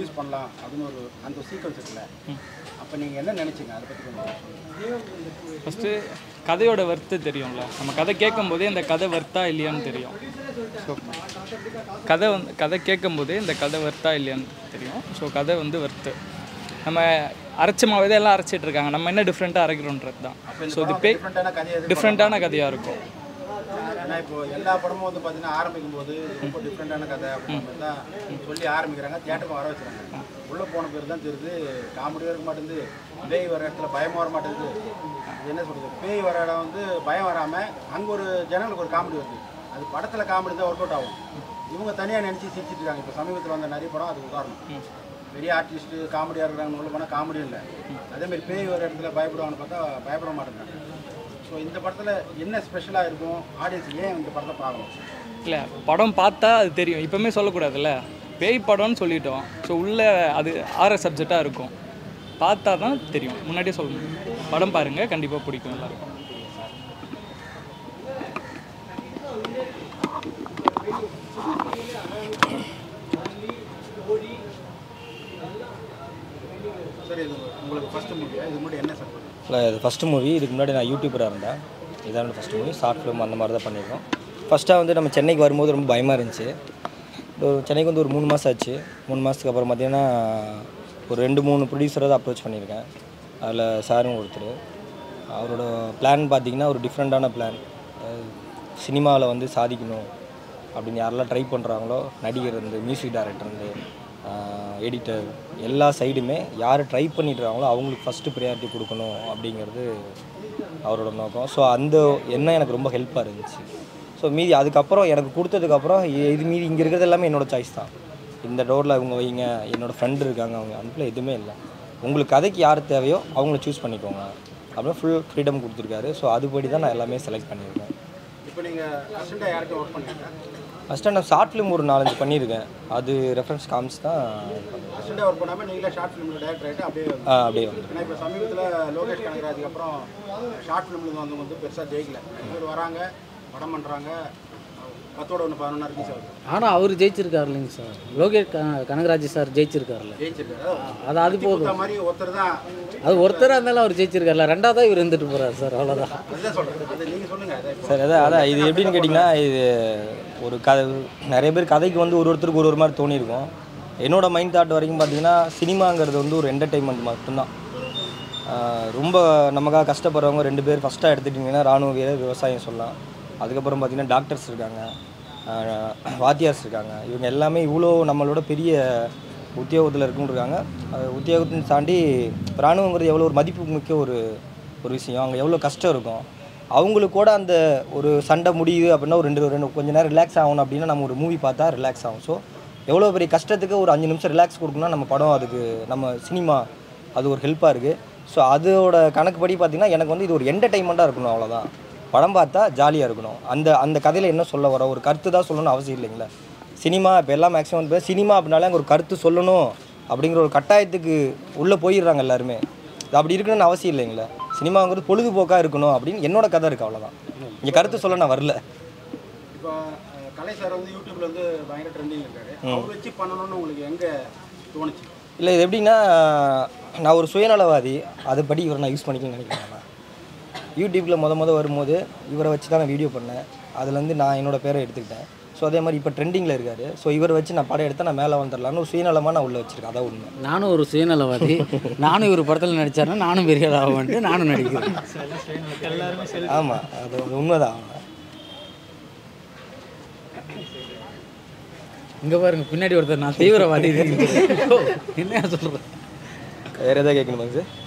Produce பண்ணலாம் அப்படின்னு ஒரு அந்த ஒரு சீக்வன்ஸ் இருக்குல்ல அப்போ நீங்கள் என்ன நினைச்சீங்க அதை பற்றி கொஞ்சம் சொல்லுங்க. ஃபஸ்ட்டு கதையோட வர்த்து தெரியும்ல நம்ம கதை கேட்கும்போதே இந்த கதை வர்த்தா இல்லையான்னு தெரியும் ஸோ கதை வந்து கதை கேட்கும்போதே இந்த கதை வர்த்தா இல்லையான்னு தெரியும் ஸோ கதை வந்து வர்த்து நம்ம அரைச்ச மாவே எல்லாம் அரைச்சிட்டு இருக்காங்க நம்ம என்ன டிஃப்ரெண்ட்டாக அரைக்கிறோன்றது தான் ஸோ இது பே டிஃப்ரெண்ட்டான கதையை எதிர்பார்க்க டிஃப்ரெண்ட்டான கதையாக இருக்கும் ஏன்னா இப்போ எல்லா படமும் வந்து பார்த்தீங்கன்னா ஆரம்பிக்கும் போது ரொம்ப டிஃப்ரெண்டான கதை அப்படின்ற மாதிரி தான் சொல்லி ஆரம்பிக்கிறாங்க தியேட்டருக்கு வர வச்சுறாங்க உள்ளே போன பேர் தான் தெரியுது காமெடியும் இருக்க மாட்டேங்குது பேய் வர இடத்துல பயம் வர மாட்டேங்குது அது என்ன சொல்கிறது பேய் வர இடம் வந்து பயம் வராமல் அங்கே ஒரு ஜனங்களுக்கு ஒரு காமெடி வருது அது படத்தில் காமெடி தான் ஒர்க் அவுட் ஆகும் இவங்க தனியாக நினச்சி சிரிச்சிட்டு இருக்காங்க இப்போ சமீபத்தில் வந்த நிறைய படம் அதுக்கு உதாரணம் பெரிய ஆர்டிஸ்ட்டு காமெடியாக இருக்கிறாங்க உள்ள போனால் காமெடியும் இல்லை அதேமாதிரி பேய் வர இடத்துல பயப்படுவாங்கன்னு பார்த்தா பயப்பட மாட்டேங்கிறாங்க ஸோ இந்த படத்தில் என்ன ஸ்பெஷலாக இருக்கும் ஆடியன்ஸ் ஏன் இந்த படத்தை பார்க்கணும் இல்லை படம் பார்த்தா அது தெரியும் இப்போவுமே சொல்லக்கூடாதுல்ல பேய் படம்னு சொல்லிட்டோம் ஸோ உள்ளே அது ஆற சப்ஜெக்டாக இருக்கும் பார்த்தா தான் தெரியும் முன்னாடியே சொல்லணும் படம் பாருங்கள் கண்டிப்பாக பிடிக்கும் எல்லாருக்கும் சார் இது உங்களுக்கு ஃபஸ்ட்டு மூவியா இது முன்னாடி என்ன சார் பண்ணுங்க இல்லை இது ஃபஸ்ட்டு மூவி இதுக்கு முன்னாடி நான் யூடியூபராக இருந்தேன் இதான் ஃபஸ்ட் மூவி ஷார்ட் ஃபிலிம் அந்த மாதிரி தான் பண்ணியிருக்கோம் ஃபஸ்ட்டாக வந்து நம்ம சென்னைக்கு வரும்போது ரொம்ப பயமாக இருந்துச்சு ஒரு சென்னைக்கு வந்து ஒரு மூணு மாதம் ஆச்சு மூணு மாதத்துக்கு அப்புறம் பார்த்தீங்கன்னா ஒரு ரெண்டு மூணு ப்ரொடியூசரை தான் அப்ரோச் பண்ணியிருக்கேன் அதில் சாரும் ஒருத்தர் அவரோட பிளான் பார்த்தீங்கன்னா ஒரு டிஃப்ரெண்ட்டான பிளான் சினிமாவில் வந்து சாதிக்கணும் அப்படின்னு யாரெல்லாம் ட்ரை பண்ணுறாங்களோ நடிகர் இருந்து மியூசிக் டைரக்டர் இருந்து எடிட்டர் எல்லா சைடுமே யார் ட்ரை பண்ணிட்டுருக்காங்களோ அவங்களுக்கு ஃபஸ்ட்டு ப்ரையாரிட்டி கொடுக்கணும் அப்படிங்கிறது அவரோட நோக்கம் ஸோ அந்த எண்ணம் எனக்கு ரொம்ப ஹெல்ப்பாக இருந்துச்சு ஸோ மீதி அதுக்கப்புறம் எனக்கு கொடுத்ததுக்கப்புறம் இ- இது மீதி இங்கே இருக்கிறது எல்லாமே என்னோட சாய்ஸ் தான் இந்த டோரில் இவங்க வைங்க என்னோடய ஃப்ரெண்டு இருக்காங்க அவங்க அனுப்பில் எதுவுமே இல்லை உங்களுக்கு கதைக்கு யார் தேவையோ அவங்கள சூஸ் பண்ணிக்கோங்க அப்படின்னு ஃபுல் ஃப்ரீடம் கொடுத்துருக்காரு ஸோ அதுபடி தான் நான் எல்லாமே செலக்ட் பண்ணியிருக்கேன் இப்போ நீங்கள் அசிஸ்டண்டாக யார்கிட்ட ஒர்க் பண்ணுறீங்க ஃபஸ்ட்டு நான் ஷார்ட் ஃபிலிம் ஒரு நாலஞ்சு பண்ணியிருக்கேன் அது ரெஃபரன்ஸ் காமிச்சு தான் அசிஸ்டண்டாக ஒர்க் பண்ணாமல் நீங்களே ஷார்ட் ஃபிலிமில் டேரக்டர் ஆகிட்டு அப்படியே வந்து- ஆ, அப்படியே வந்து ஏன்னா இப்போ சமீபத்தில் லோகேஷ் கனகராஜுக்கு அப்புறம் ஷார்ட் ஃபிலிமில் வந்து வந்து பெருசாக ஜெயிக்கல இவர் வராங்க படம் பண்ணுறாங்க பத்தோட ஒன்று பதினொன்றா இருக்கு சார் ஆனால் அவர் ஜெயிச்சிருக்காரு இல்லைங்க சார் லோகேஷ் க- கனகராஜ் சார் ஜெயிச்சிருக்காருல்ல ஜெயிச்சிருக்காரு அது அது போதும் இந்த மாதிரி ஒருத்தர் தான் அது ஒருத்தராக இருந்தாலும் அவர் ஜெயிச்சிருக்காருல்ல ரெண்டாவதாக இவர் இருந்துட்டு போகிறார் சார் அவ்வளோதான் அதுதான் சொல்கிறேன் அது நீங்கள் சொல்லுங்கள் அதை இப்போ சார் அதான் அதான் இது எப்படின்னு கேட்டிங்கன்னா இது ஒரு கதை நிறைய பேர் கதைக்கு வந்து ஒரு ஒருத்தருக்கு ஒரு ஒரு மாதிரி தோணியிருக்கும் என்னோட மைண்ட் தாட் வரைக்கும் பார்த்தீங்கன்னா சினிமாங்கிறது வந்து ஒரு என்டர்டெயின்மெண்ட் மட்டும்தான் ஆஹ் ரொம்ப நமக்காக கஷ்டப்படுறவங்க ரெண்டு பேர் ஃபஸ்ட்டாக எடுத்துட்டிங்கன்னா ராணுவ வீரர் விவசாயம் சொல்லலாம் அதுக்கப்புறம் பார்த்தீங்கன்னா டாக்டர்ஸ் இருக்காங்க ஆஹ் வாத்தியார்ஸ் இருக்காங்க இவங்க எல்லாமே இவ்வளோ நம்மளோட பெரிய உத்தியோகத்தில் இருக்குன்னு அது உத்தியோகத்தையும் தாண்டி ராணுவங்கிறது எவ்வளோ ஒரு மதிப்பு மிக்க ஒரு ஒரு விஷயம் அங்கே எவ்வளோ கஷ்டம் இருக்கும் அவங்களுக்கு கூட அந்த ஒரு சண்டை முடியுது அப்படின்னா ஒரு ரெண்டு ரெண்டு கொஞ்ச நேரம் ரிலாக்ஸ் ஆகணும் அப்படின்னா நம்ம ஒரு மூவி பார்த்தா ரிலாக்ஸ் ஆகும் ஸோ எவ்வளோ பெரிய கஷ்டத்துக்கு ஒரு அஞ்சு நிமிஷம் ரிலாக்ஸ் கொடுக்கணும்னா நம்ம படம் அதுக்கு நம்ம சினிமா அது ஒரு ஹெல்ப்பாக இருக்குது ஸோ அதோட கணக்குப்படி பார்த்திங்கன்னா எனக்கு வந்து இது ஒரு என்டர்டைன்மெண்ட்டாக இருக்கணும் அவ்வளோதான் படம் பார்த்தா ஜாலியாக இருக்கணும் அந்த அந்த கதையில் என்ன சொல்ல வர ஒரு கருத்து தான் சொல்லணும்னு அவசியம் இல்லைங்களா சினிமா இப்போ எல்லாம் மேக்ஸிமம் பேர் சினிமா அப்படின்னாலே அங்கே ஒரு கருத்து சொல்லணும் அப்படிங்கிற ஒரு கட்டாயத்துக்கு உள்ளே போயிடுறாங்க எல்லாருமே இது அப்படி இருக்கணும்னு அவசியம் இல்லைங்களா சினிமாங்கிறது பொழுதுபோக்காக இருக்கணும் அப்படின்னு என்னோட கதை இருக்குது அவ்வளோதான் இங்கே கருத்து சொல்ல நான் வரல இப்போ அஹ், கலை சார் வந்து யூடியூப்ல வந்து பயங்கர ட்ரெண்டிங் இருக்காரு அவர் வச்சு பண்ணணும்னு உங்களுக்கு எங்கே தோணுச்சு இல்லை இது எப்படின்னா நான் ஒரு சுயநலவாதி அதுபடி இவரை நான் யூஸ் பண்ணிக்கணும்னு நினைக்கிறேன் நான் யூடியூப்பில் முத முத வரும்போது இவரை வச்சு தான் நான் வீடியோ பண்ணேன் அதுலேருந்து நான் என்னோட பேரை எடுத்துக்கிட்டேன் ஸோ அதே மாதிரி இப்போ ட்ரெண்டிங்கில் இருக்காரு ஸோ இவரை வச்சு நான் படம் எடுத்தால் நான் மேலே வந்துடலான்னு ஒரு சுயநலமாக நான் உள்ளே வச்சிருக்கேன் அதான் உண்மை நானும் ஒரு சுயநலவாதி நானும் இவர் படத்தில் நடித்தாருன்னா நானும் பெரிய ஆகும்ட்டு நானும் நடிக்கிறேன் ஆமாம் அது ஒரு உண்மைதான் இங்கே பாருங்க பின்னாடி ஒருத்தர் நான் தீவிரவாதி என்ன சொல்கிறேன் வேறு எதாவது கேட்கணுமாங்க சார்